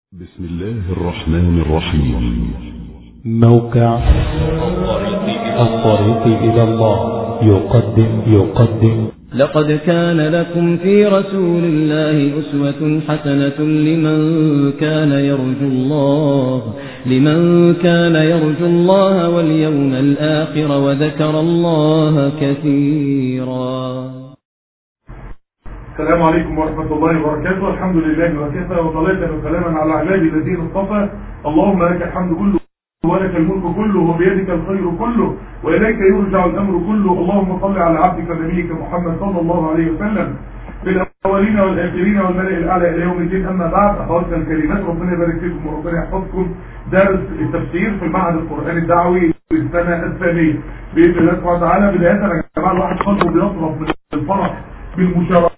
بسم الله الرحمن الرحيم موقع الطريق إلى الله يقدم يقدم لقد كان لكم في رسول الله أسوة حسنة لمن كان يرجو الله لمن كان يرجو الله واليوم الآخر وذكر الله كثيرا السلام عليكم ورحمة الله وبركاته الحمد لله وكفى وصلاة وسلاما على عباد الذين اصطفى اللهم لك الحمد كله ولك الملك كله وبيدك الخير كله وإليك يرجع الأمر كله اللهم صل على عبدك ونبيك محمد صلى الله عليه وسلم بالأولين والآخرين والملئ الأعلى إلى يوم الدين أما بعد أخواتنا الكلمات ربنا يبارك فيكم وربنا يحفظكم درس التفسير في المعهد القرآني الدعوي للسنة الثانية بإذن الله سبحانه وتعالى بداية يا جماعة الواحد قلبه بيطرف من الفرح بالمشاركة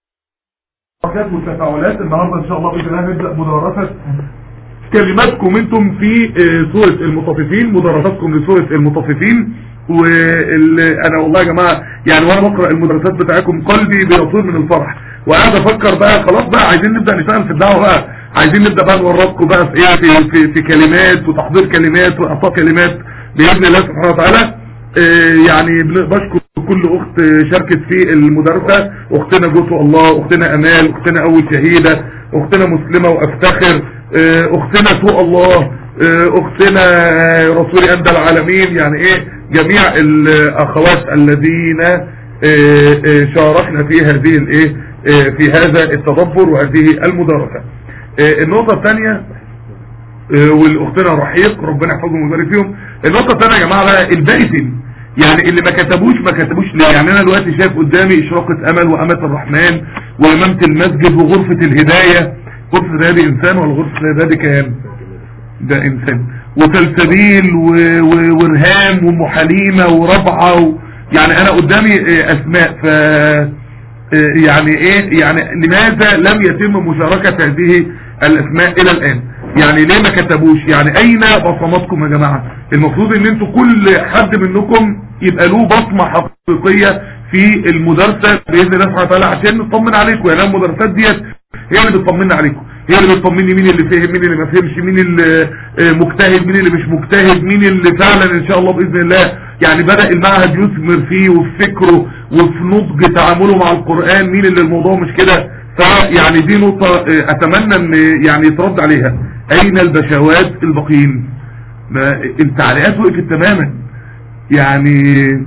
حركات والتفاعلات النهارده ان شاء الله باذن الله نبدا مدرسه كلماتكم انتم في آه، سوره المطففين مدرساتكم لسوره المطففين وانا والله يا جماعه يعني وانا بقرا المدرسات بتاعتكم قلبي بيطير من الفرح وقاعد افكر بقى خلاص بقى عايزين نبدا نشتغل في الدعوه بقى عايزين نبدا بقى نورطكم بقى في ايه في, في, في كلمات وتحضير كلمات واعطاء كلمات باذن الله سبحانه وتعالى آه، يعني بن- بشكر كل اخت شاركت في المدرسة اختنا جوتو الله اختنا امال اختنا اول شهيدة اختنا مسلمة وافتخر آه، اختنا سوء الله آه، اختنا رسول اندى العالمين يعني ايه جميع الاخوات الذين آه، آه، شاركنا في هذه الايه آه، في هذا التدبر وهذه المدرسة آه، النقطة الثانية آه، والاختنا رحيق ربنا يحفظهم ويبارك فيهم النقطة الثانية يا جماعة بقى الباقي فين يعني اللي ما كتبوش ما كتبوش ليه يعني انا دلوقتي شايف قدامي اشراقة امل وامة الرحمن وامامة المسجد وغرفة الهداية غرفة الهداية دي انسان ولا غرفة الهداية دي كيان ده انسان وسلسبيل و- و- ورهام وام حليمة وربعة و... يعني انا قدامي آه، اسماء ف آه، يعني ايه يعني لماذا لم يتم مشاركة هذه الاسماء الى الان يعني ليه ما كتبوش يعني اين بصماتكم يا جماعة المفروض ان انتوا كل حد منكم يبقى له بصمة حقيقية في المدرسة باذن الله سبحانه وتعالى عشان نطمن عليكم يعني المدرسات ديت هي اللي بتطمنا عليكم هي اللي بتطمني مين اللي فهم مين اللي ما فهمش مين اللي آه، مجتهد مين اللي مش مجتهد مين اللي فعلا ان شاء الله باذن الله يعني بدأ المعهد يثمر فيه وفي فكره وفي نضج تعامله مع القرآن مين اللي الموضوع مش كده فيعني دي نقطة آه، اتمنى ان يعني يترد عليها اين البشوات الباقيين ما التعليقات وقفت تماما يعني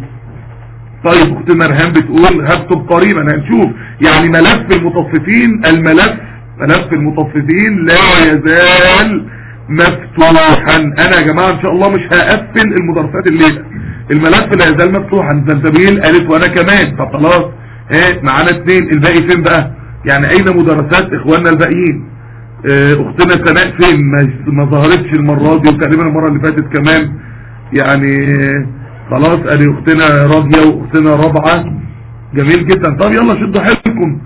طيب اخت مرهان بتقول هكتب قريبا هنشوف يعني ملف المطففين الملف ملف المطففين لا يزال مفتوحا انا يا جماعة ان شاء الله مش هقفل المدرسات الليلة الملف لا يزال مفتوحا زلزبيل قالت وانا كمان طب خلاص ايه معانا اتنين الباقي فين بقى يعني اين مدرسات اخواننا الباقيين اه، اختنا سناء فين ما, ما ظهرتش المرة دي وتقريبا المرة اللي فاتت كمان يعني خلاص ادي اختنا راضية واختنا رابعة جميل جدا طب يلا شدوا حيلكم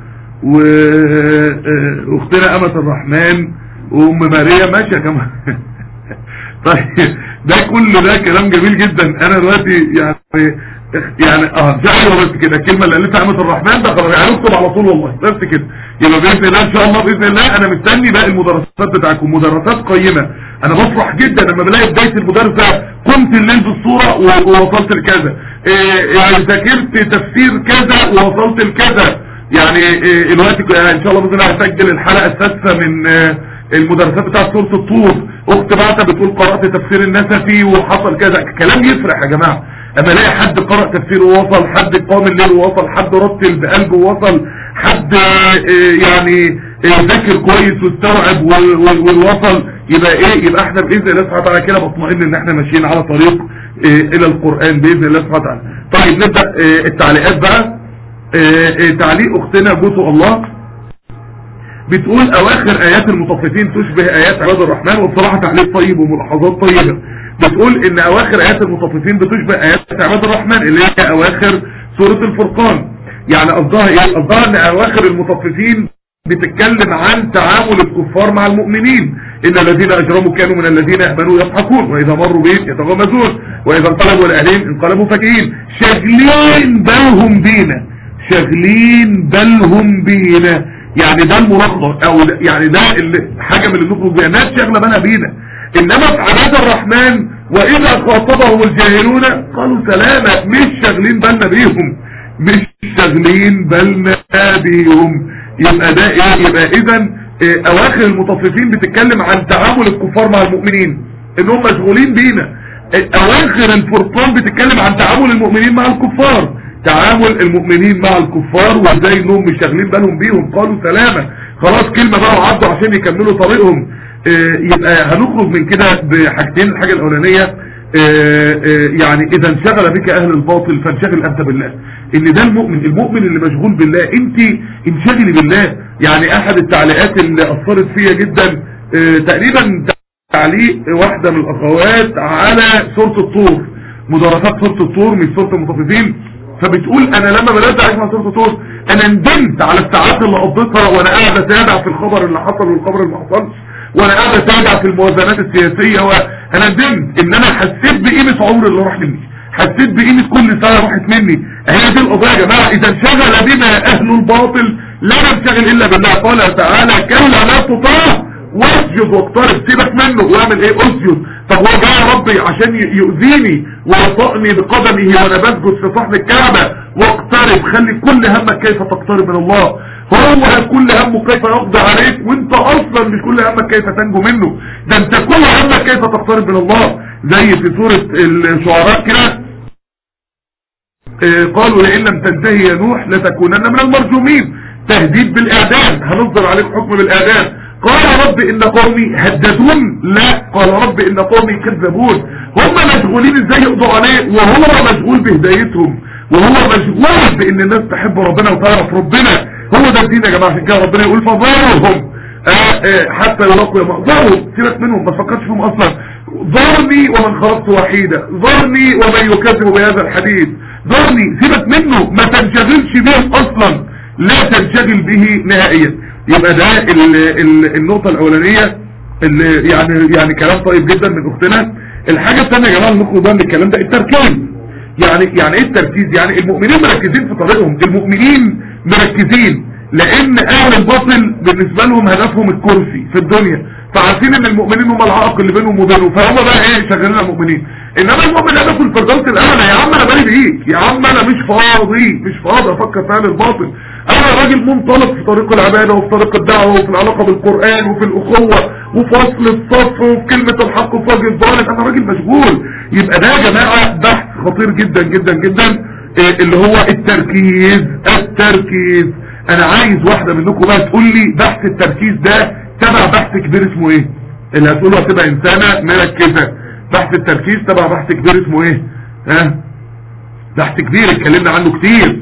واختنا امة الرحمن وام ماريا ماشية كمان طيب ده كل ده كلام جميل جدا انا دلوقتي يعني يعني اه شعر بس كده الكلمه اللي قالتها امة الرحمن ده خلاص يعني اكتب على طول والله بس كده يبقى باذن الله ان شاء الله باذن الله انا مستني باقي المدرسات بتاعكم مدرسات قيمه انا بفرح جدا لما بلاقي بدايه المدرسه قمت الليل بالصوره و- ووصلت لكذا إيه يعني ذاكرت تفسير كذا ووصلت لكذا يعني إيه الوقت ك- ان شاء الله باذن الله هسجل الحلقه السادسه من آه، المدرسات بتاعت سوره الطور اخت بعتها بتقول قرات تفسير النسفي وحصل كذا كلام يفرح يا جماعه اما الاقي حد قرأ تفسير ووصل حد قام الليل ووصل حد رتل بقلبه ووصل حد آه، يعني آه، ذاكر كويس واستوعب و- و- ووصل يبقى ايه يبقى احنا باذن الله سبحانه وتعالى كده بطمئن ان احنا ماشيين على طريق آه، الى القران باذن الله سبحانه وتعالى طيب نبدا آه، التعليقات بقى آه، آه، تعليق اختنا جوتو الله بتقول اواخر ايات المطففين تشبه ايات عباد الرحمن والصراحة تعليق طيب وملاحظات طيبة بتقول ان اواخر ايات المطففين بتشبه ايات عباد الرحمن اللي هي اواخر سورة الفرقان يعني قصدها ايه قصدها ان اواخر المطففين بتتكلم عن تعامل الكفار مع المؤمنين ان الذين اجرموا كانوا من الذين يهبلوا يضحكون واذا مروا بهم يتغمزون واذا انقلبوا لاهلهم انقلبوا فاكهين شاغلين بالهم بينا شاغلين بالهم بينا يعني ده الملخص او ده يعني ده اللي حاجه من اللي نخرج بيها ناس شاغله بالها بينا انما في عباد الرحمن واذا خاطبهم الجاهلون قالوا سلاما مش شاغلين بالنا بيهم مش شاغلين بالنا بيهم يبقى ده ايه يبقى اذا إيه اواخر المطففين بتتكلم عن تعامل الكفار مع المؤمنين انهم مشغولين بينا إيه اواخر الفرقان بتتكلم عن تعامل المؤمنين مع الكفار تعامل المؤمنين مع الكفار وازاي انهم مش شاغلين بالهم بيهم قالوا سلامة خلاص كلمة بقى وعدوا عشان يكملوا طريقهم إيه يبقى هنخرج من كده بحاجتين الحاجة الاولانية يعني اذا انشغل بك اهل الباطل فانشغل انت بالله ان ده المؤمن المؤمن اللي مشغول بالله انت انشغلي بالله يعني احد التعليقات اللي اثرت فيا جدا تقريبا تعليق واحدة من الاخوات على سورة الطور مدرسات سورة الطور مش سورة المطففين فبتقول انا لما بدأت اسمع سورة الطور انا ندمت على الساعات اللي قضيتها وانا قاعد اتابع في الخبر اللي حصل والخبر اللي ما حصلش وانا قاعد اتابع في الموازنات السياسية وانا ندمت ان انا حسيت بقيمة عمر اللي راح مني حسيت بقيمة كل سنة راحت مني هي دي القضايا يا جماعة اذا انشغل بنا اهل الباطل لا ننشغل الا بالله قال تعالى كلا لا تطاع واسجد واقترب سيبك منه واعمل ايه اسجد طب هو جاي يا ربي عشان يؤذيني ويطأني بقدمه وانا بسجد في صحن الكعبة واقترب خلي كل همك كيف تقترب من الله هو كل همه كيف يقضي عليك وانت اصلا مش كل همك كيف تنجو منه ده انت كل همك كيف تقترب من الله زي في سورة الشعراء كده اه قالوا لئن لم تنتهي يا نوح لتكونن من المرجومين تهديد بالاعدام هنصدر عليك حكم بالاعدام قال رب ان قومي هددون لا قال رب ان قومي كذبون هم مشغولين ازاي يقضوا عليه وهو مشغول بهدايتهم وهو مشغول بان الناس تحب ربنا وتعرف ربنا هو ده الدين يا جماعه عشان كده ربنا يقول فضارهم آه آه حتى يلاقوا يوم ضروا سيبك منهم ما تفكرش فيهم اصلا ضرني ومن خلقت وحيدا ضرني ومن يكذب بهذا الحديث ضرني سيبك منه ما تنشغلش به اصلا لا تنشغل به نهائيا يبقى ده ال ال النقطة الاولانية اللي يعني يعني كلام طيب جدا من اختنا الحاجة الثانية يا جماعة نخرج بقى من الكلام ده التركيز يعني يعني ايه التركيز يعني المؤمنين مركزين في طريقهم المؤمنين مركزين لان اهل الباطل بالنسبة لهم هدفهم الكرسي في الدنيا فعارفين ان المؤمنين هم العائق اللي بينهم وبينه فهم بقى ايه شغالين المؤمنين انما المؤمن هدفه الفردوس الاعلى يا عم انا مالي بيك يا عم انا مش فاضي مش فاضي افكر في اهل الباطل انا راجل منطلق في طريق العبادة وفي طريق الدعوة وفي العلاقة بالقرآن وفي الاخوة وفي وصل الصف وفي كلمة الحق وفي وجه الظالم انا راجل مشغول يبقى ده يا جماعة بحث خطير جدا جدا جدا إيه اللي هو التركيز التركيز انا عايز واحدة منكم بقى تقول لي بحث التركيز ده تبع بحث كبير اسمه ايه اللي هتقوله هتبقى انسانة مركزة بحث التركيز تبع بحث كبير اسمه ايه ها بحث كبير اتكلمنا عنه كتير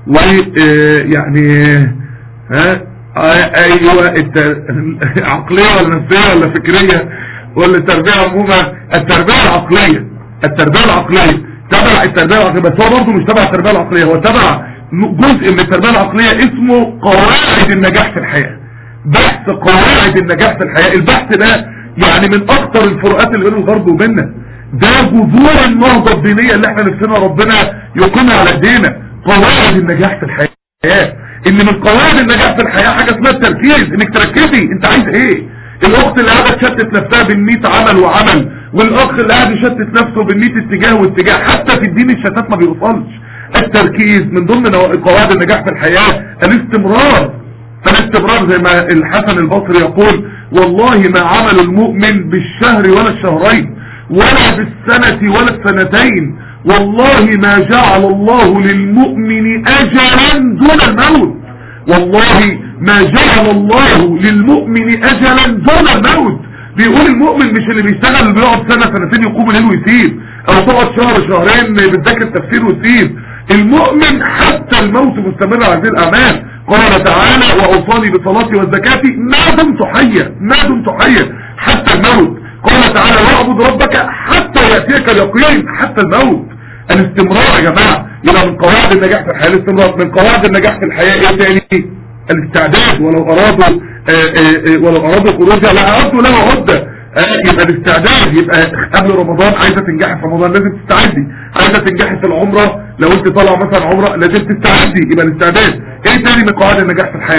ويعني ها ايوه عقلية ولا نفسية ولا فكرية ولا التربية عموما التربية العقلية التربية العقلية تبع التربية العقلية بس هو برضه مش تبع التربية العقلية هو تبع جزء من التربية العقلية اسمه قواعد النجاح في الحياة بحث قواعد النجاح في الحياة البحث ده يعني من اخطر الفروقات اللي بين الغرب وبيننا ده جذور النهضة الدينية اللي احنا نفسنا ربنا يقيمها على ايدينا قواعد النجاح في الحياة ان من قواعد النجاح في الحياة حاجة اسمها التركيز انك تركزي انت عايز ايه الاخت اللي قاعده تشتت نفسها بين 100 عمل وعمل والاخ اللي قاعد يشتت نفسه بين 100 اتجاه واتجاه حتى في الدين الشتات ما بيوصلش التركيز من ضمن قواعد النجاح في الحياة الاستمرار فالاستمرار زي ما الحسن البصري يقول والله ما عمل المؤمن بالشهر ولا الشهرين ولا بالسنة ولا السنتين والله ما جعل الله للمؤمن اجلا دون الموت والله ما جعل الله للمؤمن اجلا دون الموت بيقول المؤمن مش اللي بيشتغل اللي بيقعد سنة سنتين يقوم الليل ويسيب او تقعد شهر شهرين بتذاكر تفسير وتسيب المؤمن حتى الموت مستمر على هذه الاعمال قال تعالى واوصاني بصلاتي والزكاة ما دمت حيا ما دمت حيا حتى الموت قال تعالى واعبد ربك حتى يأتيك اليقين حتى الموت الاستمرار يا جماعة يبقى من قواعد النجاح في الحياة الاستمرار من قواعد النجاح في الحياة ايه تاني الاستعداد ولو ارادوا آآ آآ ولو ارادوا خروجها لا ارادوا له عدة يبقى الاستعداد يبقى قبل رمضان عايزة تنجحي في رمضان لازم تستعدي عايزة تنجحي في العمرة لو انت طالعه مثلا عمرة لازم تستعدي يبقى الاستعداد ايه تاني من قواعد النجاح في الحياة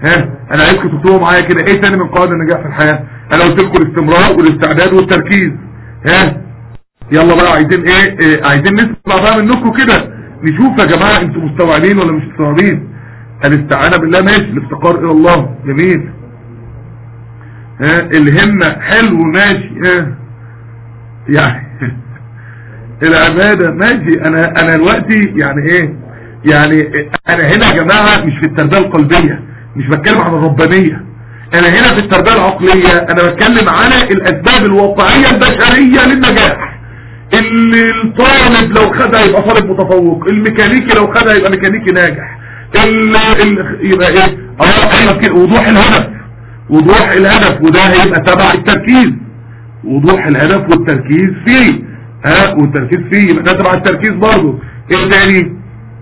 ها انا عايزكم تكتبوا معايا كده ايه تاني من قواعد النجاح في الحياة انا قلت لكم الاستمرار والاستعداد والتركيز ها يلا بقى عايزين ايه, إيه عايزين نسمع بقى منكم كده نشوف يا جماعة انتوا مستوعبين ولا مش مستوعبين الاستعانة بالله ماشي الافتقار الى الله جميل ها الهمة حلو ماشي ها يعني العبادة ماشي انا انا دلوقتي يعني ايه يعني انا هنا يا جماعة مش في التربية القلبية مش بتكلم عن الربانية انا هنا في التربية العقلية انا بتكلم على الاسباب الواقعية البشرية للنجاح اللي الطالب لو خدها يبقى طالب متفوق الميكانيكي لو خدها يبقى ميكانيكي ناجح ال ال يبقى ايه اه ايوه كده وضوح الهدف وضوح الهدف وده هيبقى تبع التركيز وضوح الهدف والتركيز فيه ها والتركيز فيه يبقى ده تبع التركيز برضه ايه تاني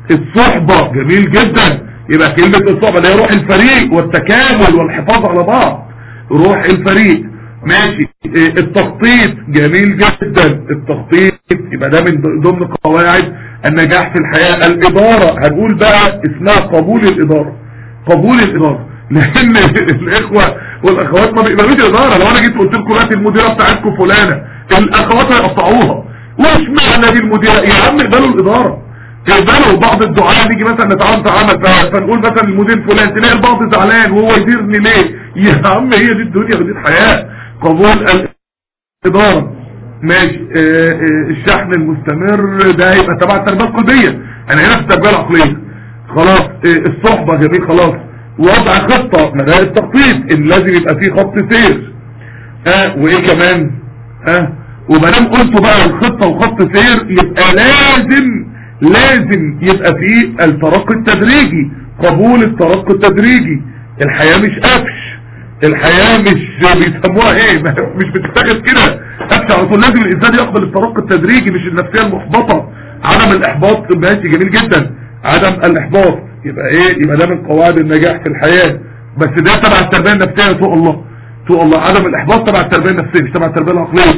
الصحبة جميل جدا يبقى كلمة الصحبة اللي هي روح الفريق والتكامل والحفاظ على بعض روح الفريق ماشي إيه التخطيط جميل جدا التخطيط يبقى ده من ضمن قواعد النجاح في الحياة الإدارة هنقول بقى اسمها قبول الإدارة قبول الإدارة لأن الإخوة والأخوات ما بيقبلوش الإدارة لو أنا جيت قلت لكم دلوقتي المديرة بتاعتكم فلانة الأخوات هيقطعوها وش معنى دي المديرة يا عم اقبلوا الإدارة اقبلوا بعض الدعاء نيجي مثلا نتعامل تعامل فنقول مثلا المدير فلان تلاقي البعض زعلان وهو يديرني ليه يا عم هي دي الدنيا ودي الحياة قبول الإدارة ماشي اه اه الشحن المستمر ده هيبقى تبع التربية القلبية انا هنا في التربية العقلية خلاص اه الصحبة جميل خلاص وضع خطة مدار التخطيط ان لازم يبقى فيه خط سير ها وايه كمان ها ومادام قلتوا بقى الخطة وخط سير يبقى لازم لازم يبقى فيه الترقي التدريجي قبول الترقي التدريجي الحياة مش قفش الحياة مش بيسموها ايه مش بتشتغل كده قفش على طول لازم الانسان يقبل الترقي التدريجي مش النفسية المحبطة عدم الاحباط ماشي جميل جدا عدم الاحباط يبقى ايه يبقى ده من قواعد النجاح في الحياة بس ده تبع التربية النفسية سوء الله سوء الله عدم الاحباط تبع التربية النفسية مش تبع التربية العقلية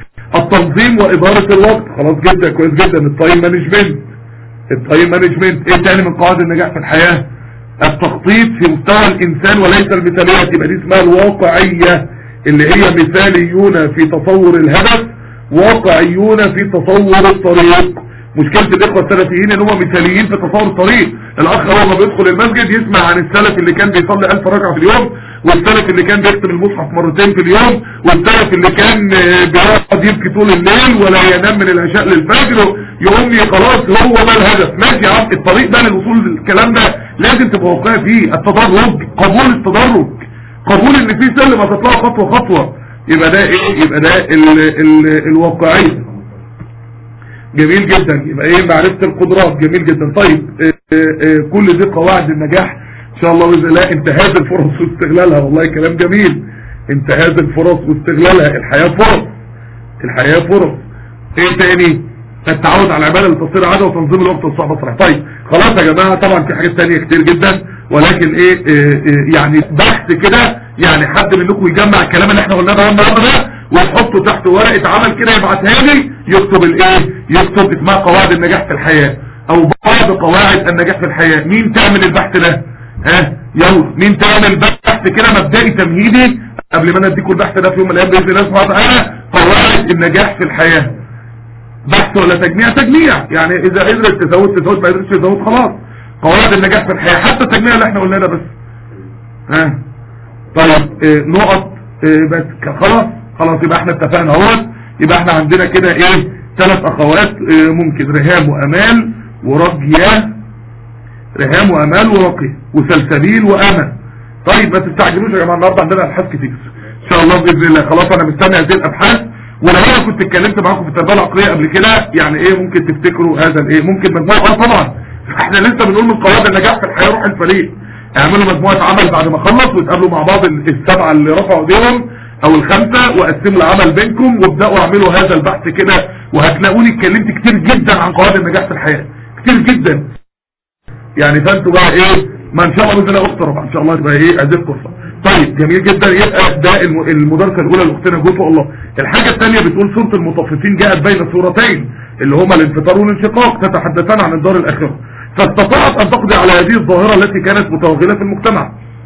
التنظيم وادارة الوقت خلاص جدا كويس جدا التايم مانجمنت التايم مانجمنت ايه تاني من قواعد النجاح في الحياة التخطيط في مستوى الانسان وليس المثاليات يبقى دي اسمها الواقعية اللي هي مثاليون في تصور الهدف واقعيون في تصور الطريق مشكلة الاخوة السلفيين ان هم مثاليين في تصور الطريق الاخ اول ما بيدخل المسجد يسمع عن السلف اللي كان بيصلي الف ركعة في اليوم والسلف اللي كان بيختم المصحف مرتين في اليوم والسلف اللي كان بيقعد يبكي طول الليل ولا ينام من العشاء للفجر يقوم خلاص هو ده الهدف ماشي يا عم الطريق ده للوصول للكلام ده لازم تبقى واقعي فيه التدرج قبول التدرج قبول ان في سلم هتطلع خطوة خطوة يبقى ده ايه يبقى ده ال ال الواقعية جميل جدا يبقى ايه معرفة القدرات جميل جدا طيب اه اه كل دي قواعد النجاح ان شاء الله باذن الله انتهاز الفرص واستغلالها والله كلام جميل انتهاز الفرص واستغلالها الحياة فرص الحياة فرص ايه تاني التعود على العبادة لتصير عادة وتنظيم الوقت والصحبة الصحيحة طيب خلاص يا جماعة طبعا في حاجات تانية كتير جدا ولكن ايه, إيه, إيه يعني بحث كده يعني حد منكم يجمع الكلام اللي احنا قلناه ده النهارده ده ويحطه تحت ورقة عمل كده يبعتها لي يكتب الايه يكتب اسمها قواعد النجاح في الحياة او بعض قواعد النجاح في الحياة مين تعمل البحث ده ها يلا مين تعمل بحث كده مبدئي تمهيدي قبل ما انا اديكم البحث ده في يوم من الايام باذن الله سبحانه وتعالى قواعد النجاح في الحياة بحث ولا تجميع تجميع يعني اذا قدرت تزود تزود ما قدرتش تزود خلاص قواعد النجاح في الحياة حتى التجميع اللي احنا قلناه ده بس ها طيب اه نقط اه بس خلاص خلاص يبقى احنا اتفقنا اهوت يبقى احنا عندنا كده ايه ثلاث اخوات اه ممكن رهام وامال ورجية رهام وامال ورقية وسلسبيل وامل طيب ما تستعجلوش يا جماعه النهارده عندنا ابحاث كتير ان شاء الله باذن الله خلاص انا مستني هذه الابحاث ولو انا كنت اتكلمت معاكم في التربيه العقليه قبل كده يعني ايه ممكن تفتكروا هذا الايه ممكن مجموعه اه طبعا احنا لسه بنقول من قواعد النجاح في الحياه روح الفريق اعملوا مجموعه عمل بعد ما اخلص وتقابلوا مع بعض السبعه اللي رفعوا ايديهم او الخمسه وقسموا العمل بينكم وابداوا اعملوا هذا البحث كده وهتلاقوني اتكلمت كتير جدا عن قواعد النجاح في الحياه كتير جدا يعني فانتوا بقى ايه ما ان شاء الله باذن الله اخترب ان شاء الله تبقى ايه هذه القصه طيب جميل جدا يبقى ده المدرسه الاولى لاختنا جوه الله الحاجه الثانيه بتقول سوره المطففين جاءت بين سورتين اللي هما الانفطار والانشقاق تتحدثان عن الدار الاخره فاستطاعت ان تقضي على هذه الظاهره التي كانت متوغله في المجتمع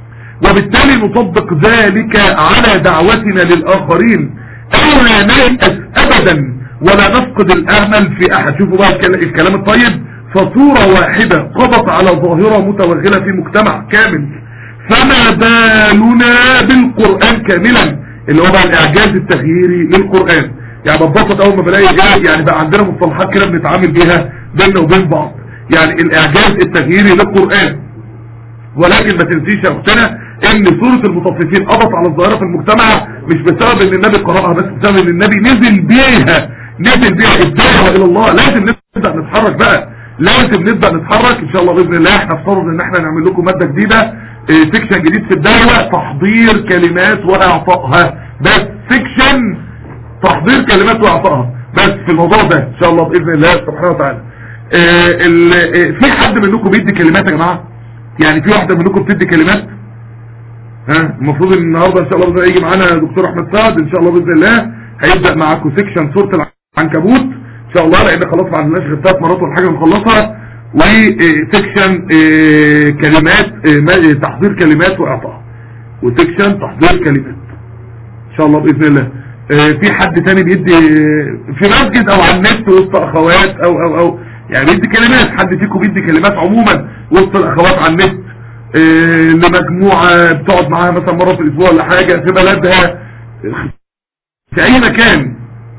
وبالتالي نطبق ذلك على دعوتنا للآخرين ألا نيأس أبدا ولا نفقد الأمل في أحد شوفوا بقى الكلام الطيب فصورة واحدة قضت على ظاهرة متوغلة في مجتمع كامل فما بالنا بالقرآن كاملا اللي هو بقى الإعجاز التغييري للقرآن يعني ببسط أول ما بلاقي إيه يعني بقى عندنا مصطلحات كده بنتعامل بيها بيننا وبين بعض يعني الإعجاز التغييري للقرآن ولكن ما تنسيش يا اختنا ان سورة المطففين قضت على الظاهرة في المجتمع مش بسبب ان النبي قرأها بس بسبب ان النبي نزل بيها نزل بيها الدعوة الى الله لازم نبدأ نتحرك بقى لازم نبدأ نتحرك ان شاء الله بإذن الله احنا افترض ان احنا نعمل لكم مادة جديدة اه سيكشن جديد في الدعوة تحضير كلمات واعطائها بس سيكشن تحضير كلمات واعطائها بس في الموضوع ده ان شاء الله بإذن الله سبحانه وتعالى اه اه في حد منكم بيدي كلمات يا جماعة يعني في واحدة منكم بتدي كلمات ها المفروض ان النهاردة ان شاء الله بإذن يجي معانا دكتور احمد سعد ان شاء الله بإذن الله هيبدأ معاكم سيكشن سورة العنكبوت ان شاء الله لان خلاص ما عندناش غير ثلاث مرات ولا حاجة نخلصها وسيكشن كلمات اه تحضير كلمات واعطاء وسيكشن تحضير كلمات ان شاء الله بإذن الله اه في حد تاني بيدي في مسجد او على النت وسط اخوات او او او يعني بيدي كلمات حد فيكم بيدي كلمات عموما وسط الاخوات على النت إيه لمجموعة بتقعد معاها مثلا مرة في الاسبوع ولا حاجة في بلدها في اي مكان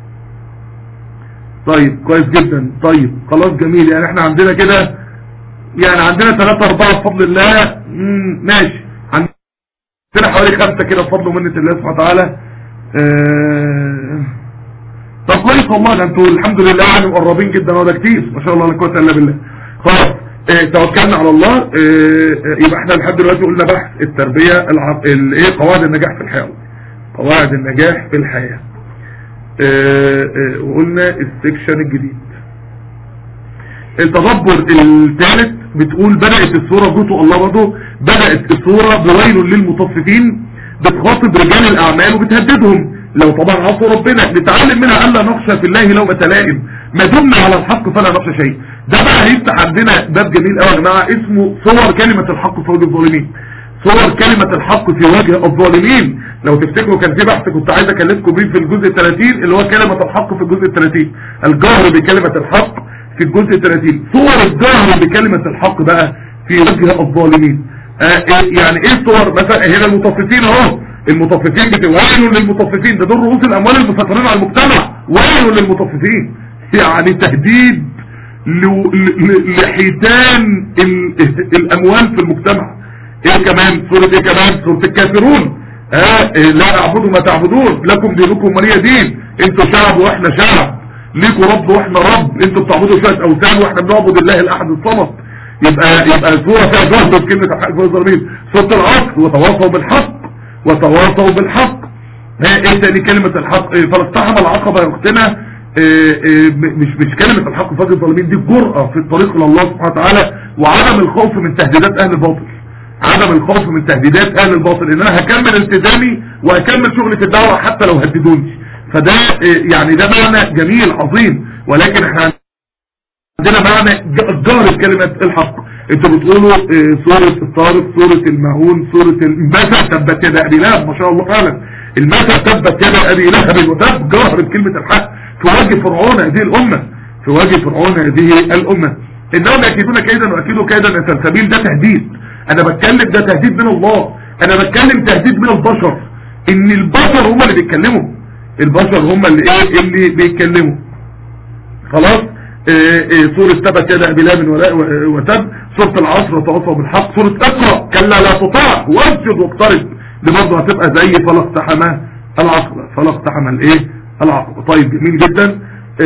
طيب كويس جدا طيب خلاص جميل يعني احنا عندنا كده يعني عندنا ثلاثة اربعة بفضل الله ماشي عندنا حوالي خمسة كده بفضل ومنة الله سبحانه وتعالى اه طب كويس والله ده انتوا الحمد لله يعني مقربين جدا وده كتير ما شاء الله لا قوه الا بالله خلاص اه توكلنا على الله اه يبقى احنا لحد دلوقتي قلنا بحث التربيه العب... ايه قواعد النجاح في الحياه قواعد النجاح في الحياه اه وقلنا السكشن الجديد التدبر الثالث بتقول بدأت الصورة جوته الله برضه بدأت الصورة بويل للمطففين بتخاطب رجال الأعمال وبتهددهم لو طبعا عصوا ربنا نتعلم منها ألا نخشى في الله لو تلائم ما دمنا على الحق فلا نخشى شيء ده بقى هيفتح عندنا باب جميل قوي يا جماعه اسمه صور كلمة الحق في وجه الظالمين صور كلمة الحق في وجه الظالمين لو تفتكروا كان في بحث كنت عايز اكلمكم بيه في الجزء 30 اللي هو كلمة الحق في الجزء 30 الجهر بكلمة الحق في الجزء 30 صور الجهر بكلمة الحق بقى في وجه الظالمين آه يعني ايه الصور مثلا هنا المطففين اهو المطففين ويل للمطففين ده دول رؤوس الاموال المسيطرين على المجتمع ويل للمطففين يعني تهديد لحيتان الاموال في المجتمع ايه كمان سورة ايه كمان سورة الكافرون اه لا اعبدوا ما تعبدون لكم دينكم ولي دين انتوا شعب واحنا شعب ليكوا رب واحنا رب انتوا بتعبدوا شوية اوثان واحنا بنعبد الله الاحد الصمد يبقى يبقى السورة فيها جهد في كلمة الحق في الظالمين سورة العصر وتواصوا بالحق وتواصوا بالحق ايه تاني كلمة الحق فلاقتحم العقبة يا اختنا إيه إيه مش مش كلمة الحق في وجه الظالمين دي الجرأة في الطريق الى الله سبحانه وتعالى وعدم الخوف من تهديدات اهل الباطل عدم الخوف من تهديدات اهل الباطل ان انا هكمل التزامي وهكمل شغلة الدعوة حتى لو هددوني فده إيه يعني ده معنى جميل عظيم ولكن احنا عندنا معنى جهر كلمة الحق انتوا بتقولوا سورة الطارق سورة المهون سورة المثل تبت يد ابي لهب ما شاء الله فعلا المثل تبت يد ابي لهب وتب جهر بكلمة الحق في وجه فرعون هذه الامة في وجه فرعون هذه الامة انهم يكيدون كيدا واكيدوا كيدا سلسبيل ده تهديد انا بتكلم ده تهديد من الله انا بتكلم تهديد من البشر ان البشر هم اللي بيتكلموا البشر هم اللي ايه اللي بيتكلموا خلاص إيه إيه سورة تبت يد ابي لهب وتب سورة العصر وتواصوا بالحق سورة اقرأ كلا لا تطاع واسجد واقترب دي برضه هتبقى زي فلا اقتحم العقبة فلا اقتحم الايه العقبة طيب جميل جدا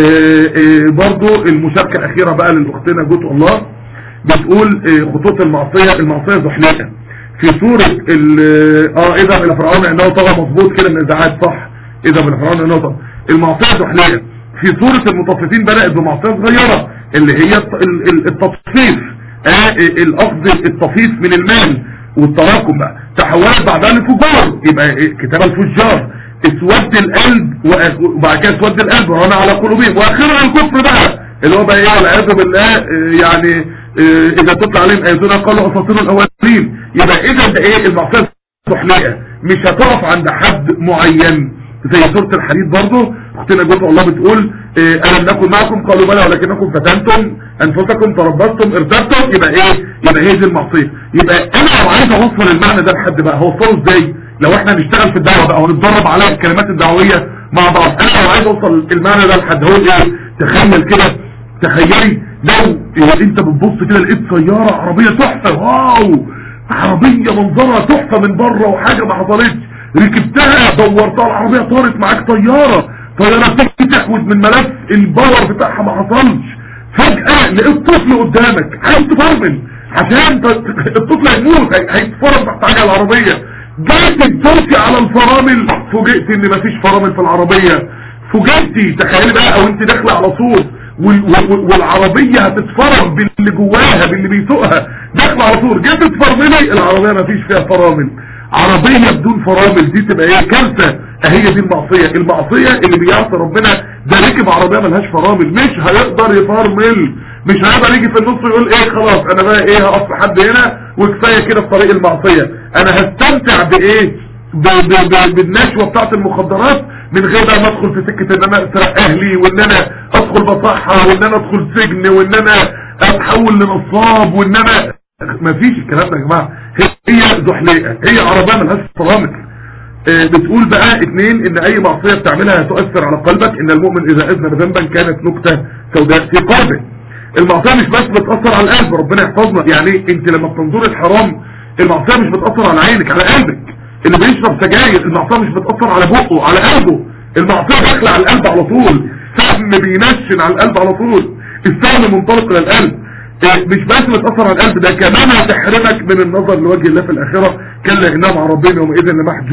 إيه برضه المشاركة الاخيرة بقى للاختنا جوت الله بتقول خطوط المعصية المعصية زحلقة في سورة اه اذا الى فرعون انه طغى مظبوط كده من الاذاعات صح اذا الى فرعون انه طغى المعصية زحلقة في سورة المطففين بدأت بمعصية صغيرة اللي هي التطفيف آه الأخذ التطفيف من المال والتراكم بقى تحولت بعدها لفجار يبقى كتاب الفجار اسود القلب وبعد كده اسود القلب وانا على قلوبهم واخيرا الكفر بقى اللي هو بقى ايه والعياذ بالله يعني اذا تطلع عليهم اياتنا قالوا اساطير الاولين يبقى اذا ده ايه المعصيه زحلقة مش هتقف عند حد معين زي سورة الحديد برضو اختنا جوة الله بتقول اه ألم نكن معكم قالوا بلى ولكنكم فتنتم أنفسكم تربصتم ارتبتم يبقى ايه يبقى هي دي المعصية يبقى انا لو عايز اوصل المعنى ده لحد بقى هوصله ازاي لو احنا نشتغل في الدعوة بقى ونتدرب على الكلمات الدعوية مع بعض انا لو عايز اوصل المعنى ده لحد هو ايه تخيل كده تخيلي لو إيه انت بتبص كده لقيت سيارة عربية تحفة واو عربية منظرها تحفة من بره وحاجة ما حصلتش ركبتها دورتها العربية طارت معاك طيارة طيارة تيجي تحود من ملف الباور بتاعها ما حصلش فجأة لقيت طفل قدامك عايز تفرمل عشان الطفل هيموت هيتفرم تحت حاجة العربية جيت تدوسي على الفرامل فوجئت ان مفيش فرامل في العربية فوجئتي تخيلي بقى او انت داخله على طول والعربية هتتفرم باللي جواها باللي بيسوقها داخله على طول جيت تفرملي العربية مفيش فيها فرامل عربية بدون فرامل دي تبقى ايه كارثة اهي دي المعصية المعصية اللي بيعصي ربنا ده ركب عربية ملهاش فرامل مش هيقدر يفرمل مش هيقدر يجي في النص يقول ايه خلاص انا بقى ايه هقف لحد هنا وكفاية كده في طريق المعصية انا هستمتع بايه ب ب ب بالنشوة بتاعت المخدرات من غير بقى ما ادخل في سكة ان انا اسرق اهلي وان انا ادخل بصحة وان انا ادخل سجن وان انا اتحول لنصاب وان انا مفيش الكلام ده يا جماعة هي زحليقة هي عربية ملهاش فرامل اه بتقول بقى اتنين ان اي معصية بتعملها تؤثر على قلبك ان المؤمن اذا اذنب ذنبا كانت نكتة سوداء في قلبه المعصية مش بس بتأثر على القلب ربنا يحفظنا يعني انت لما بتنظر الحرام المعصية مش بتأثر على عينك على قلبك اللي بيشرب سجاير المعصية مش بتأثر على بقه على قلبه المعصية داخله على القلب على طول سهم بينشن على القلب على طول السهم منطلق للقلب مش بس بتأثر على القلب ده كمان هتحرمك من النظر لوجه الله في الآخرة كلا إنهم عن ربنا يومئذ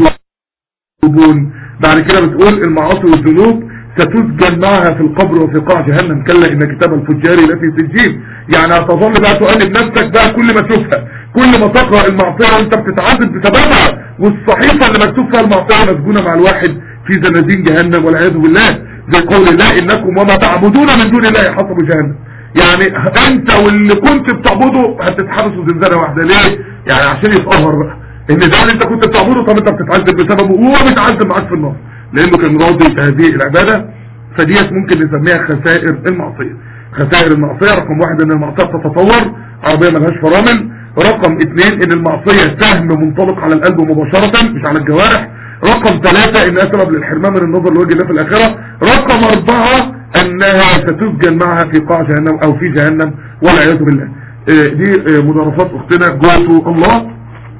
لمحجوبون بعد كده بتقول المعاصي والذنوب ستسجن معها في القبر وفي قاع جهنم كلا إن كتاب الفجار لفي سجين يعني هتظل بقى تؤنب نفسك بقى كل ما تشوفها كل ما تقرأ المعصية وانت بتتعذب بسببها والصحيفة اللي مكتوب فيها المعصية مسجونة مع الواحد في زنازين جهنم والعياذ بالله زي قول الله إنكم وما تعبدون من دون الله حسب جهنم يعني انت واللي كنت بتعبده هتتحبسوا زنزانة واحدة ليه يعني عشان يتقهر بقى ان ده اللي انت كنت بتعبده طب انت بتتعذب بسببه وهو بيتعذب معاك في النار لانه كان راضي بهذه العبادة فديت ممكن نسميها خسائر المعصية خسائر المعصية رقم واحد ان المعصية بتتطور عربية ملهاش فرامل رقم اثنين ان المعصية سهم منطلق على القلب مباشرة مش على الجوارح رقم ثلاثة انها سبب للحرمان من النظر لوجه الله في الاخرة رقم اربعة انها ستسجن معها في قاع جهنم او في جهنم والعياذ بالله دي مدرسات اختنا جواتو الله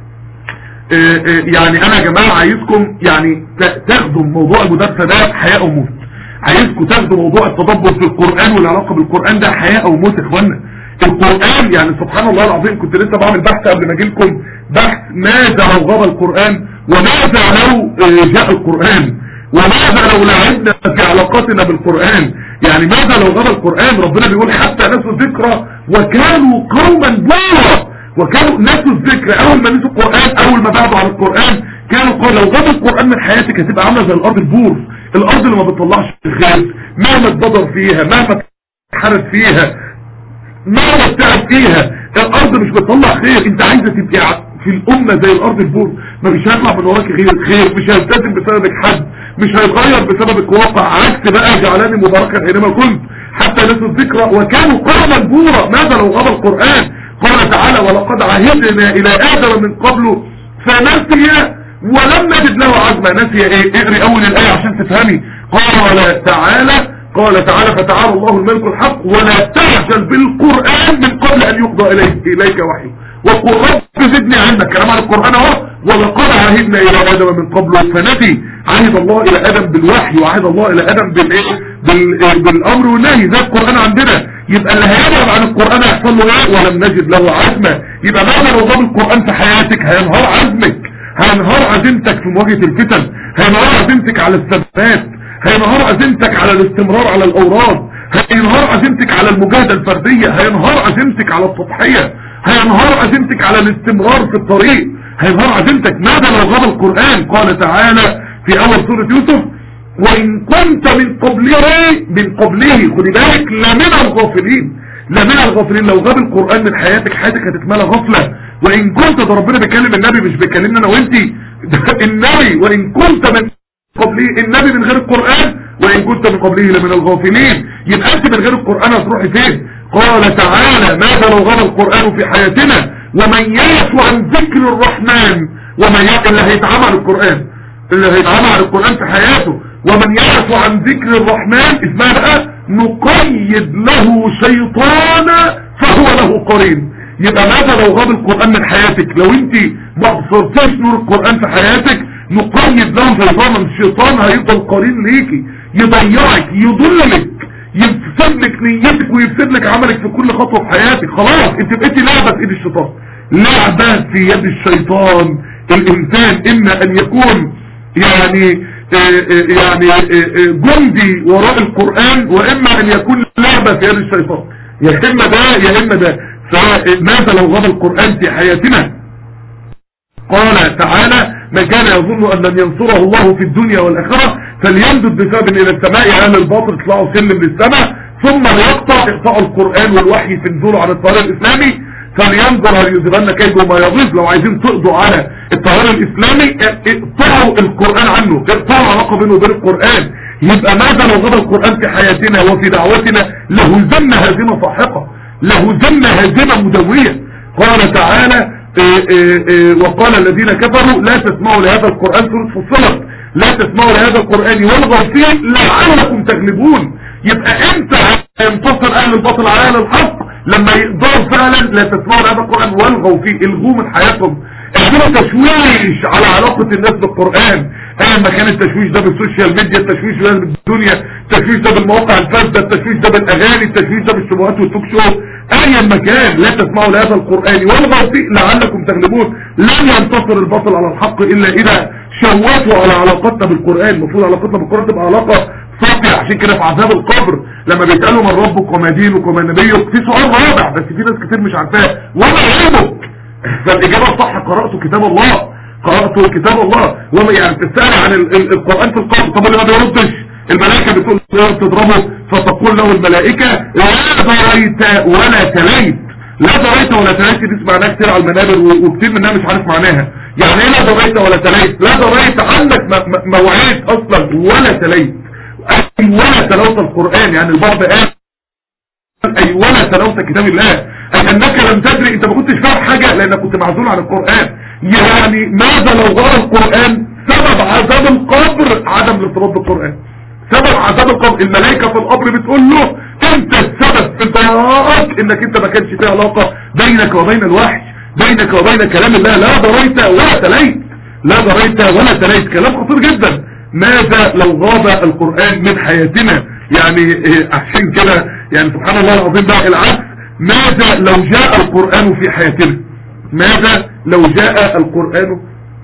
يعني انا يا جماعة عايزكم يعني تاخدوا موضوع المدرسة ده حياة او موت عايزكم تاخدوا موضوع التدبر في القرآن والعلاقة بالقرآن ده حياة او موت يا اخوانا القرآن يعني سبحان الله العظيم كنت لسه بعمل بحث قبل ما اجي لكم بحث ماذا لو غاب القرآن وماذا لو جاء القرآن وماذا لو لعبنا في علاقاتنا بالقرآن يعني ماذا لو غاب القرآن ربنا بيقول حتى نسوا الذكرى وكانوا قوما بورا وكانوا نسوا الذكر اول ما نسوا القرآن اول ما بعدوا عن القرآن كانوا قال لو غاب القرآن من حياتك هتبقى عاملة زي الارض البور الارض اللي ما بتطلعش خير مهما اتبدر فيها مهما اتحرت فيها مهما بتعب فيها الارض مش بتطلع خير انت عايزة تبقى في الامة زي الارض البور ما مش هيطلع من وراك غير خير مش هيلتزم بسببك حد مش هيتغير بسببك واقع عكس بقى جعلاني مباركا حينما كنت حتى نسوا الذكرى وكانوا قوما بورا ماذا لو غاب القرآن قال تعالى ولقد عهدنا الى ادم من قبله فنسي ولم نجد له عزما نسي ايه اقري اول الايه عشان تفهمي قال تعالى قال تعالى فتعالى الله الملك الحق ولا تعجل بالقرآن من قبل ان يقضى اليك, إليك وحي وقل رب زدني عندك كلام عن القرآن اهو ولقد عهدنا الى ادم من قبله فنسي عهد الله الى ادم بالوحي وعهد الله الى ادم بالايه بال... بالامر والنهي زي القرآن عندنا يبقى اللي هيبعد عن القرآن هيحصل له ايه ولم نجد له عزمة يبقى معنى لو ضاب القرآن في حياتك هينهار عزمك هينهار عزيمتك في مواجهة الفتن هينهار عزيمتك على الثبات هينهار عزيمتك على الاستمرار على الاوراد هينهار عزيمتك على المجاهدة الفردية هينهار عزيمتك على التضحية هينهار عزيمتك على الاستمرار في الطريق هينهار عزيمتك ماذا لو غاب القرآن قال تعالى في اول سورة يوسف وان كنت من قبله من قبله خدي بالك لمن الغافلين لمن الغافلين لو غاب القرآن من حياتك حياتك هتتملى غفلة وان كنت ده ربنا بيكلم النبي مش بيكلمنا انا وانت ده النبي وان كنت من قبله النبي من غير القرآن وان كنت من قبله لمن الغافلين يبقى انت من غير القرآن هتروحي فين قال تعالى ماذا لو غاب القرآن في حياتنا ومن يعش عن ذكر الرحمن ومن يعش اللي هيتعمل القرآن اللي هيتعمل على القرآن في حياته ومن يعش عن ذكر الرحمن اسمها بقى نقيد له شيطانا فهو له قرين يبقى ماذا لو غاب القرآن من حياتك لو انت ما بصرتيش نور القرآن في حياتك نقيد له شيطانا الشيطان هيفضل قرين ليكي يضيعك يضلك يفسد لك نيتك ويفسد لك عملك في كل خطوة في حياتك خلاص انت بقيتي لعبة في ايد الشيطان لعبة في يد الشيطان الانسان اما ان يكون يعني يعني جندي وراء القرآن واما ان يكون لعبة في يد الشيطان يا اما ده يا اما ده فماذا لو غاب القرآن في حياتنا قال تعالى من كان يظن ان لن ينصره الله في الدنيا والاخرة فليمدد بسبب الى السماء اهل الباطل يطلعوا سلم للسماء ثم ليقطع اقطاع القرآن والوحي في نزوله عن الطيار الاسلامي فلينظر هل يذهبن كيده ما يغيظ لو عايزين تقضوا على الطيار الاسلامي اقطعوا القرآن عنه اقطعوا علاقة بينه وبين القرآن يبقى ماذا لو غاب القرآن في حياتنا وفي دعوتنا لهزمنا هزيمة صاحقة لهزمنا هزيمة مدوية قال تعالى إيه إيه إيه وقال الذين كفروا لا تسمعوا لهذا القرآن سورة فصلت لا تسمعوا لهذا القرآن والغوا فيه لعلكم تغلبون يبقى امتى ينتصر اهل الباطل على اهل الحق لما يقدروا فعلا لا تسمعوا لهذا القرآن والغوا فيه الغوه من حياتهم اعملوا تشويش على علاقة الناس بالقرآن ايا ما كان التشويش ده بالسوشيال ميديا التشويش ده بالدنيا التشويش ده بالمواقع الفاسدة التشويش ده بالاغاني التشويش ده بالشبهات والتوك شو ايا ما كان لا تسمعوا لهذا القرآن والغوا فيه لعلكم تغلبون لن ينتصر الباطل على الحق الا اذا شوتوا على علاقتنا بالقرآن المفروض علاقتنا بالقرآن تبقى علاقة صافية عشان كده في عذاب القبر لما بيتقالوا من ربك وما دينك وما نبيك في سؤال رابع بس في ناس كتير مش عارفاه وما علمك فالاجابة الصح قرأت كتاب الله قرأت كتاب الله وما يعني تسأل عن ال ال القرآن في القبر طب اللي ما بيردش الملائكة بتقول تضربه فتقول له الملائكة لا دريت ولا تليت لا دريت ولا تليت دي معناها كتير على المنابر وكتير منها مش عارف معناها يعني ايه لا دريت ولا تليت لا دريت عندك موعد اصلا ولا تليت اي ولا تلوت القرآن يعني البعض قال اي ولا تلوت كتاب الله اي انك لم تدري انت ما كنتش فاهم حاجة لانك كنت معزول عن القرآن يعني ماذا لو غير القرآن سبب عذاب القبر عدم الارتباط بالقرآن سبب عذاب القبر الملائكة في القبر بتقول له انت السبب في ضياعك انك انت ما كانش في علاقة بينك وبين الوحي بينك وبين كلام الله لا دريت ولا تليت لا دريت ولا تليت كلام خطير جدا ماذا لو غاب القرآن من حياتنا يعني عشان كده يعني سبحان الله العظيم بقى العكس ماذا لو جاء القرآن في حياتنا ماذا لو جاء القرآن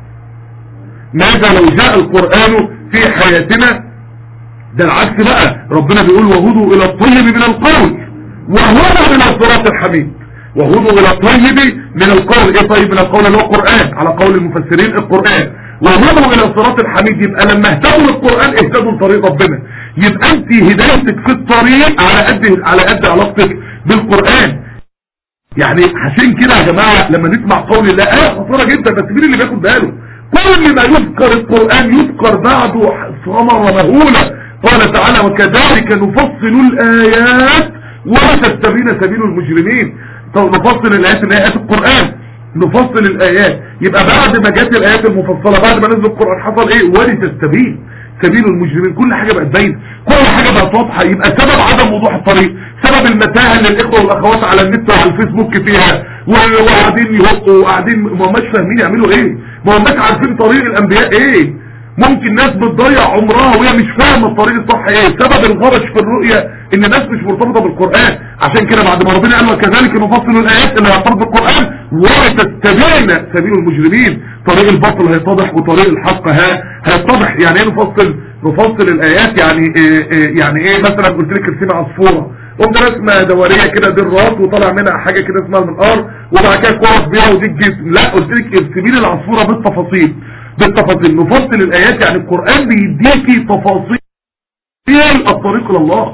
ماذا لو جاء القرآن في حياتنا ده العكس بقى ربنا بيقول وهدوا الى الطيب من القول وهدوا الى الصراط الحميد وهدوا الى الطيب من القول ايه طيب من القول اللي هو القرآن على قول المفسرين القرآن وهدوا الى الصراط الحميد يبقى لما اهتدوا للقرآن اهتدوا لطريق ربنا يبقى انت هدايتك في الطريق على قد على قد علاقتك بالقرآن يعني عشان كده يا جماعة لما نسمع قول الله آية خطيرة جدا بس مين اللي بياخد باله كل ما يذكر القرآن يذكر بعده ثمرة مهولة قال تعالى وكذلك نفصل الآيات ولا تستبين سبيل المجرمين نفصل الآيات اللي هي آيات القرآن نفصل الآيات يبقى بعد ما جت الآيات المفصلة بعد ما نزل القرآن حصل ايه ولتستبين سبيل المجرمين كل حاجة بقت باينه كل حاجة بقت واضحة يبقى سبب عدم وضوح الطريق سبب المتاهة اللي الاخوة والاخوات على النت وعلى الفيسبوك فيها وقاعدين يهقوا وقاعدين ما هماش فاهمين يعملوا ايه ما هماش عارفين طريق الانبياء ايه ممكن ناس بتضيع عمرها وهي مش فاهمه الطريق الصح ايه سبب الغبش في الرؤية ان الناس مش مرتبطة بالقرآن عشان كده بعد ما ربنا قال وكذلك نفصل الايات اللي هيرتبط بالقرآن وتتبعن سبيل المجرمين طريق الباطل هيتضح وطريق الحق ها هيتضح يعني ايه نفصل نفصل الايات يعني إيه إيه يعني ايه مثلا قلت لك ارسمي عصفوره قمت رسمه دوريه كده دي الراس وطلع منها حاجه كده اسمها المنقار وبعد كده كوره كبيره ودي الجسم لا قلت لك ارسمي لي العصفوره بالتفاصيل بالتفاصيل نفصل الايات يعني القران بيديكي تفاصيل الطريق الى الله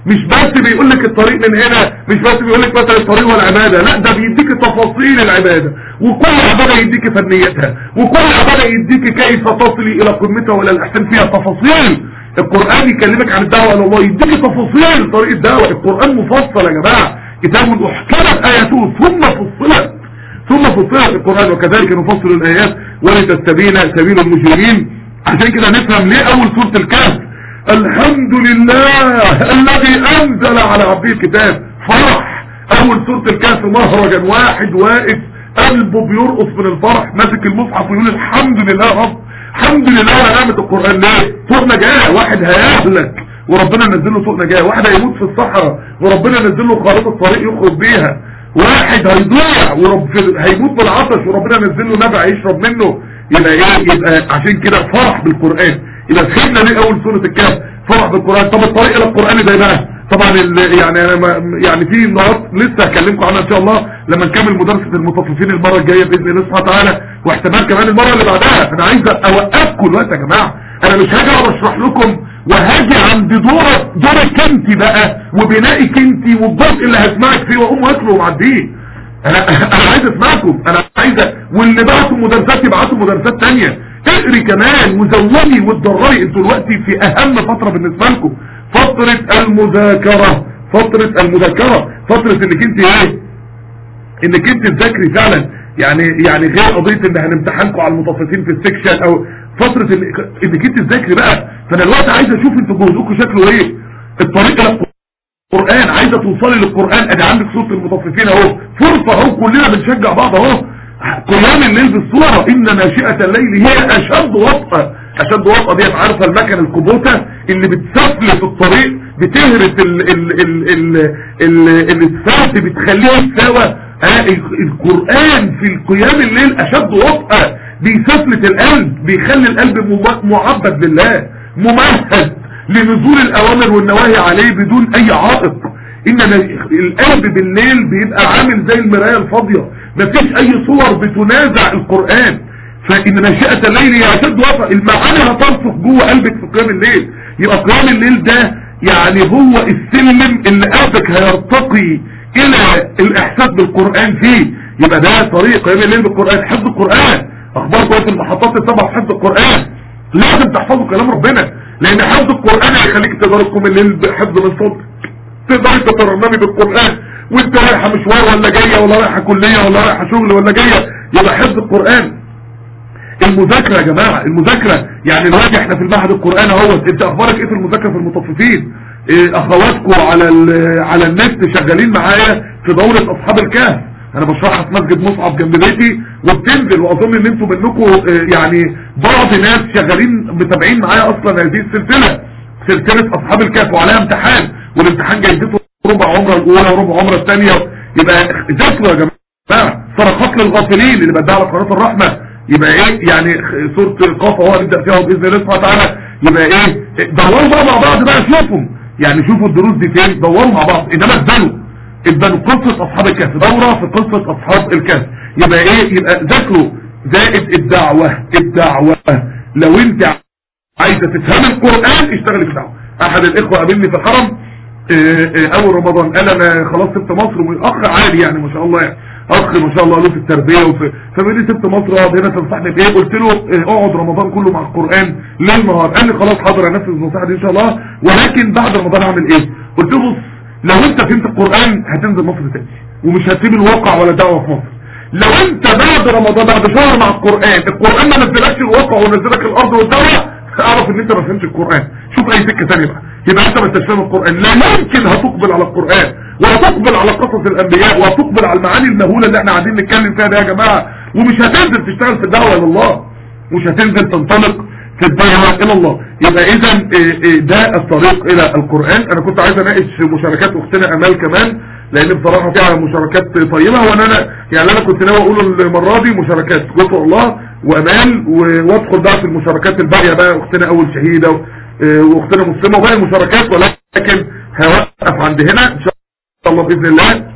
مش بس بيقول لك الطريق من هنا مش بس بيقول لك مثلا الطريق والعبادة لا ده بيديك تفاصيل العبادة وكل عبادة يديك فنيتها وكل عبادة يديك كيف تصلي الى قمتها والى الاحسان فيها تفاصيل القرآن يكلمك عن الدعوة الى الله يديك تفاصيل طريق الدعوة القرآن مفصل يا جماعة كتاب احكمت اياته ثم فصلت ثم فصلت القرآن وكذلك نفصل الايات ولتستبين سبيل المجرمين عشان كده نفهم ليه اول سورة الكهف الحمد لله الذي انزل على عبده الكتاب فرح اول سورة الكهف مهرجا واحد واقف قلبه بيرقص من الفرح ماسك المصحف ويقول الحمد لله يا رب الحمد لله على نعمة القرآن ليه طوق نجاة واحد هيهلك وربنا نزل له طوق نجاة واحد هيموت في الصحراء وربنا نزل له خريطة طريق يخرج بيها واحد هيضيع ورب هيموت بالعطش وربنا نزل له نبع يشرب منه يبقى ايه يبقى عشان كده فرح بالقرآن يبقى فهمنا ليه اول سورة الكهف فرح بالقرآن طب الطريق الى القرآن ده بقى طبعا يعني انا ما يعني في نقاط لسه هكلمكم عنها ان شاء الله لما نكمل مدرسة المطففين المرة الجاية باذن الله سبحانه وتعالى واحتمال كمان المرة اللي بعدها انا عايز اوقفكم الوقت يا جماعة انا مش هاجي اقعد اشرح لكم وهاجي عند دورك دورك انت بقى وبنائك انت والجزء اللي هسمعك فيه واقوم واكله ومعديه انا انا عايز اسمعكم انا عايز واللي بعتوا مدرسات يبعتوا مدرسات تانية اقري كمان وزوني واتضرري انتوا دلوقتي في اهم فترة بالنسبة لكم فترة المذاكرة فترة المذاكرة فترة انك انت ايه انك انت تذاكري فعلا يعني يعني غير قضية ان هنمتحنكم على المطففين في السكشن او فترة إن- انك انت تذاكري بقى فانا الوقت عايز اشوف انتوا جهدكم شكله ايه الطريق الى القرآن عايزة توصلي للقرآن ادي عندك صوت المطففين اهو فرصة اهو كلنا بنشجع بعض اهو قيام الليل بالصورة ان ناشئة الليل هي اشد وطأة اشد وطأة ديت عارفة المكن الكبوتة اللي بتسفلت الطريق بتهرس ال ال ال ال ال الاسفلت بتخليه يتساوى آه ال- القرآن في القيام الليل اشد وطأة بيسفلت القلب بيخلي القلب مم- معبد لله ممهد لنزول الاوامر والنواهي عليه بدون اي عائق ان القلب بالليل بيبقى عامل زي المراية الفاضية مفيش اي صور بتنازع القرآن فان ناشئة الليل هي اشد وطأ المعاني هترسخ جوه قلبك في قيام الليل يبقى قيام الليل ده يعني هو السلم اللي قلبك هيرتقي الى الاحساس بالقرآن فيه يبقى ده طريق قيام الليل بالقرآن حفظ القرآن اخباركم في المحطات السبع في حفظ القرآن لازم تحفظوا كلام ربنا لان حفظ القرآن هيخليك تقدر تقوم الليل بحفظ من صوتك تقدري تترنمي بالقرآن وانت رايحة مشوار ولا جاية ولا رايحة كلية ولا رايحة شغل ولا جاية يبقى حفظ القرآن المذاكرة يا جماعة المذاكرة يعني دلوقتي احنا في المعهد القرآن اهوت انت اخبارك ايه في المذاكرة في المطففين إيه اخواتكم على ال- على النت شغالين معايا في دورة اصحاب الكهف انا بشرحها في مسجد مصعب جنب بيتي وبتنزل واظن ان انتم منكم اه، يعني بعض ناس شغالين متابعين معايا اصلا هذه السلسلة سلسلة اصحاب الكهف وعليها امتحان والامتحان جايزته ربع عمره الاولى وربع عمره الثانية يبقى ذاكروا يا جماعة صرخات للغافلين اللي بدها على قناة الرحمة يبقى ايه يعني سورة القاف اهو نبدأ فيها باذن الله سبحانه وتعالى يبقى ايه دوروا بقى مع بعض بقى شوفوا يعني شوفوا الدروس دي فين دوروا مع بعض انما اتبنوا اتبنوا قصة اصحاب الكهف دورة في قصة اصحاب الكهف يبقى ايه يبقى ذاكروا زائد الدعوة الدعوة لو انت عايزة تفهم القرآن اشتغل في الدعوة احد الاخوة قابلني في الحرم اه، اه، اول رمضان قال انا خلاص سبت مصر واخ عادي يعني ما شاء الله يعني اخ ما شاء الله له في التربية وفي فبيقول لي سبت مصر اقعد هنا تنصحني بايه قلت له اه، اقعد رمضان كله مع القرآن ليل نهار قال لي خلاص حاضر انفذ النصيحة دي ان شاء الله ولكن بعد رمضان اعمل ايه قلت له بص لو انت فهمت القرآن هتنزل مصر تاني ومش هتسيب الواقع ولا دعوة في مصر لو انت بعد رمضان بعد شهر مع القرآن القرآن ما نزلكش الواقع ونزلك الارض والدعوة اعرف ان انت ما فهمتش القرآن شوف اي سكة تانية بقى يبقى انت ما انتش فاهم القرآن لا يمكن هتقبل على القرآن وهتقبل على قصص الانبياء وهتقبل على المعاني المهولة اللي احنا قاعدين نتكلم فيها ده يا جماعة ومش هتنزل تشتغل في الدعوة الى الله مش هتنزل تنطلق في الدعوة الى الله يبقى اذا ده الطريق الى القرآن انا كنت عايز اناقش مشاركات اختنا امال كمان لان بصراحة فيها مشاركات طيبة وانا انا يعني انا كنت ناوي اقول المرة دي مشاركات غفر الله وامال و- وادخل بقى في المشاركات الباقية بقى اختنا اول شهيدة و- اه واختنا مسلمة وباقي المشاركات ولكن هوقف عند هنا ان شاء الله باذن الله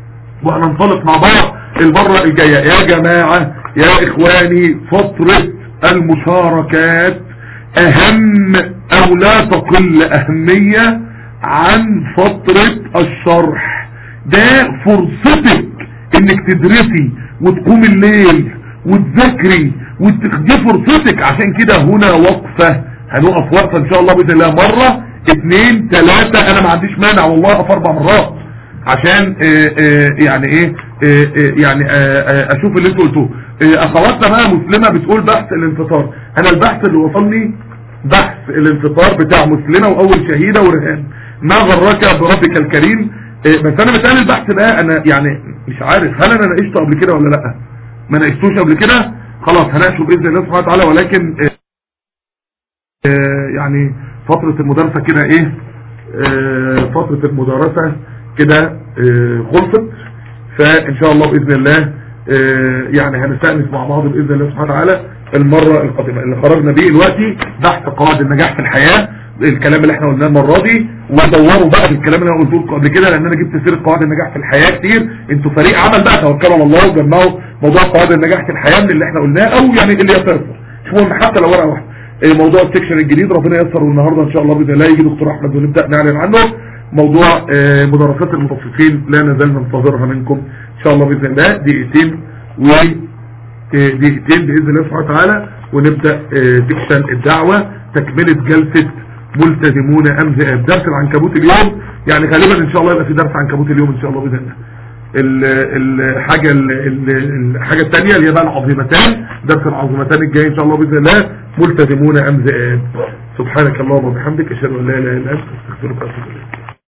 وهننطلق مع بعض المرة الجاية يا جماعة يا اخواني فترة المشاركات اهم او لا تقل اهمية عن فترة الشرح ده فرصتك انك تدرسي وتقوم الليل وتذاكري وت- دي فرصتك عشان كده هنا وقفة هنقف وقفة ان شاء الله بإذن الله مرة اتنين تلاتة انا ما عنديش مانع والله اقف اربع مرات عشان اه اه يعني ايه اه اه يعني اه اه اشوف اللي انتوا قلتوه اه اخواتنا بقى مسلمة بتقول بحث الانتصار انا البحث اللي وصلني بحث الانتصار بتاع مسلمة واول شهيدة ورهان ما غرك بربك الكريم اه بس انا مثال البحث ده انا يعني مش عارف هل انا ناقشته قبل كده ولا لا ما ناقشتوش قبل كده خلاص هناقشه باذن الله سبحانه وتعالى ولكن اه اه يعني فترة المدرسة كده ايه اه فترة المدرسة كده اه خلصت فان شاء الله باذن الله اه يعني هنستأنس مع بعض باذن الله سبحانه وتعالى المرة القادمة اللي خرجنا بيه دلوقتي بحث قواعد النجاح في الحياة الكلام اللي احنا قلناه المرة دي ودوروا بقى في الكلام اللي انا قلته لكم قبل كده لان انا جبت سيرة قواعد النجاح في الحياة كتير انتوا فريق عمل بقى توكلوا على الله وجمعوا موضوع قواعد النجاح في الحياة من اللي احنا قلناه او يعني اللي يسر شوفوا حتى لو ورقة واحدة إيه موضوع السكشن الجديد ربنا ييسر والنهارده ان شاء الله باذن الله يجي دكتور احمد ونبدا نعلن عنه موضوع آه، مدرسات المطففين لا نزال ننتظرها منكم ان شاء الله باذن الله دقيقتين و آه، دقيقتين باذن الله سبحانه وتعالى ونبدا آه، سكشن الدعوه تكمله جلسه ملتزمون ام ذئاب درس العنكبوت اليوم يعني غالبا ان شاء الله يبقى في درس عنكبوت اليوم ان شاء الله باذن الله ال- الحاجة ال- ال- الحاجة الثانية اللي هي بقى العظيمتان درس العظيمتان الجاي ان شاء الله باذن الله ملتزمون ام ذئاب سبحانك اللهم وبحمدك اشهد ان لا اله الا انت استغفرك واتوب اليك